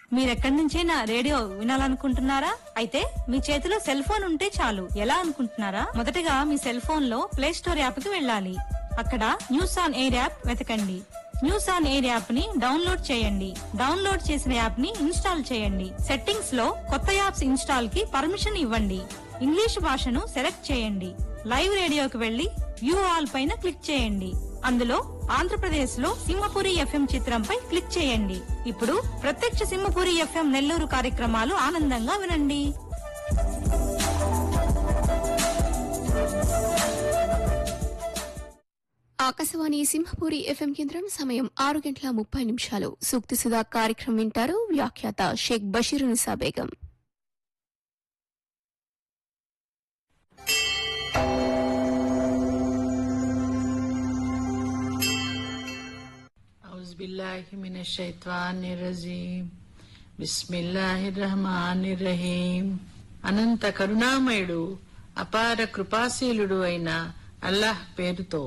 మీరెక్కడి నుంచైనా రేడియో వినాలనుకుంటున్నారా అయితే మీ చేతిలో సెల్ ఫోన్ ఉంటే చాలు ఎలా అనుకుంటున్నారా మొదటగా మీ సెల్ ఫోన్ లో ప్లే స్టోర్ యాప్ కి వెళ్ళాలి అక్కడ న్యూస్ ఆన్ ఎయిర్ యాప్ వెతకండి న్యూస్ ఆన్ ఎయిర్ యాప్ ని డౌన్లోడ్ చేయండి డౌన్లోడ్ చేసిన యాప్ ని ఇన్స్టాల్ చేయండి సెట్టింగ్స్ లో కొత్త యాప్స్ ఇన్స్టాల్ కి పర్మిషన్ ఇవ్వండి ఇంగ్లీష్ భాషను సెలెక్ట్ చేయండి లైవ్ రేడియోకి వెళ్లి వ్యూ ఆల్ పైన క్లిక్ చేయండి అందులో ఆంధ్రప్రదేశ్ లో సింహపురి ఎఫ్ఎం చిత్రంపై క్లిక్ చేయండి ఇప్పుడు ప్రత్యక్ష సింహపురి ఎఫ్ఎం నెల్లూరు కార్యక్రమాలు ఆనందంగా వినండి ఆకాశవాణి సింహపూరి ఎఫ్ఎం కేంద్రం సమయం ఆరు గంటల ముప్పై నిమిషాలు సూక్తి సుధా కార్యక్రమం వింటారు వ్యాఖ్యాత షేక్ బషీర్ నిసా బేగం أعوذ بالله من الشيطان الرجيم بسم الله الرحمن الرحيم అనంత కరుణామయుడు అపార కృపాశీలుడు అయిన అల్లాహ్ పేరుతో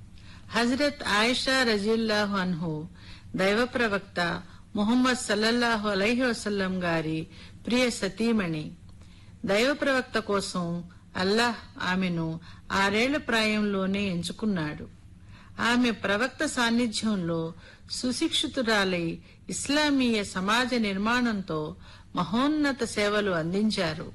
హజరత్ ఆయిషా రజీల్లాహు అన్హు దైవ ప్రవక్త ముహమ్మద్ సల్లల్లాహు అలైహి వసల్లం గారి ప్రియ సతీమణి దైవ ప్రవక్త కోసం అల్లాహ్ ఆమెను ఆరేళ్ల ప్రాయంలోనే ఎంచుకున్నాడు ఆమె ప్రవక్త సాన్నిధ్యంలో సుశిక్షితురాలై ఇస్లామీయ సమాజ నిర్మాణంతో మహోన్నత సేవలు అందించారు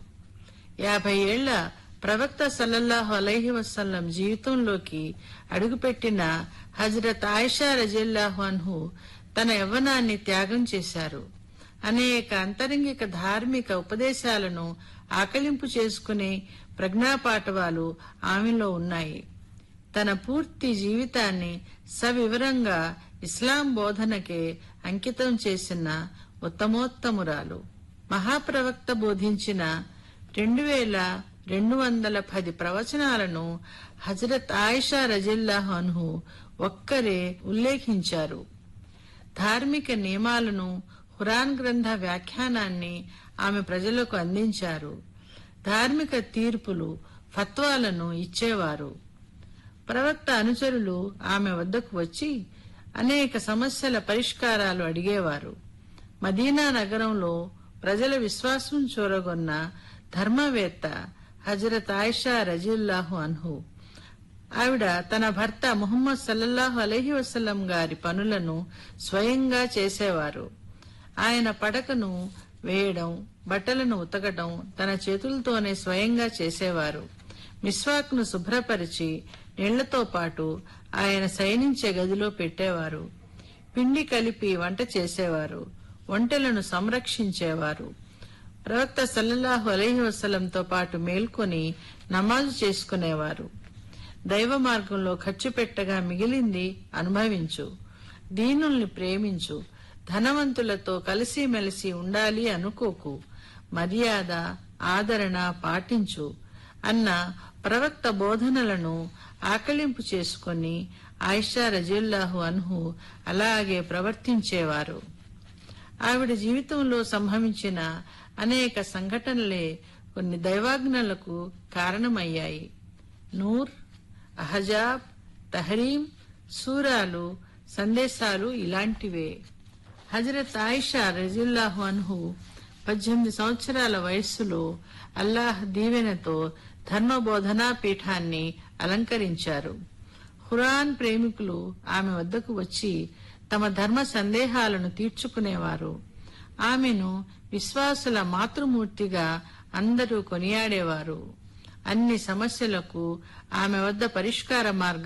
యాభై ఏళ్ల ప్రవక్త సల్లల్లాహు అలైహి వసల్లం జీవితంలోకి అడుగుపెట్టిన హజరత్ ఆయిషా రజిల్లాహు అన్హు తన యవ్వనాన్ని త్యాగం చేశారు అనేక అంతరంగిక ధార్మిక ఉపదేశాలను ఆకలింపు చేసుకునే ప్రజ్ఞాపాఠవాలు ఆమెలో ఉన్నాయి తన పూర్తి జీవితాన్ని సవివరంగా ఇస్లాం బోధనకే అంకితం చేసిన ఉత్తమోత్తమురాలు మహాప్రవక్త బోధించిన రెండు వేల రెండు వందల పది ప్రవచనాలను హజరత్ ఆయిషా రజిల్లాహు అన్హు ఒక్కరే ఉల్లేఖించారు ధార్మిక నియమాలను హురాన్ గ్రంథ వ్యాఖ్యానాన్ని ఆమె ప్రజలకు అందించారు ధార్మిక తీర్పులు ఫత్వాలను ఇచ్చేవారు ప్రవక్త అనుచరులు ఆమె వద్దకు వచ్చి అనేక సమస్యల పరిష్కారాలు అడిగేవారు మదీనా నగరంలో ప్రజల విశ్వాసం చూరగొన్న ధర్మవేత్త హజరత్ ఆయిషా రజీల్లాహు అన్హు ఆవిడ తన భర్త ముహమ్మద్ సల్లల్లాహు అలహి వసల్లం గారి పనులను స్వయంగా చేసేవారు ఆయన పడకను వేయడం బట్టలను ఉతకడం తన చేతులతోనే స్వయంగా చేసేవారు మిస్వాక్ను శుభ్రపరిచి నీళ్లతో పాటు ఆయన శయనించే గదిలో పెట్టేవారు పిండి కలిపి వంట చేసేవారు ఒంటెలను సంరక్షించేవారు ప్రవక్త సల్లల్లాహు అలైహి వసల్లంతో పాటు మేల్కొని నమాజు చేసుకునేవారు దైవ మార్గంలో ఖర్చు పెట్టగా మిగిలింది అనుభవించు దీనుల్ని ప్రేమించు ధనవంతులతో కలిసిమెలిసి ఉండాలి అనుకోకు మర్యాద ఆదరణ పాటించు అన్న ప్రవక్త బోధనలను ఆకలింపు చేసుకుని ఆయిషా రజిల్లాహు అన్హు అలాగే ప్రవర్తించేవారు ఆవిడ జీవితంలో సంభవించిన అనేక సంఘటనలే కొన్ని దైవాజ్ఞలకు కారణమయ్యాయి నూర్ అహజాబ్ తహరీం సూరాలు సందేశాలు ఇలాంటివే హజరత్ ఆయిషా రజిల్లాహు అన్హు పద్దెనిమిది సంవత్సరాల వయస్సులో అల్లాహ్ దీవెనతో ధర్మబోధనా పీఠాన్ని అలంకరించారు ఖురాన్ ప్రేమికులు ఆమె వద్దకు వచ్చి తమ ధర్మ సందేహాలను తీర్చుకునేవారు ఆమెను విశ్వాసుల మాతృమూర్తిగా అందరూ కొనియాడేవారు అన్ని సమస్యలకు ఆమె వద్ద పరిష్కార మార్గం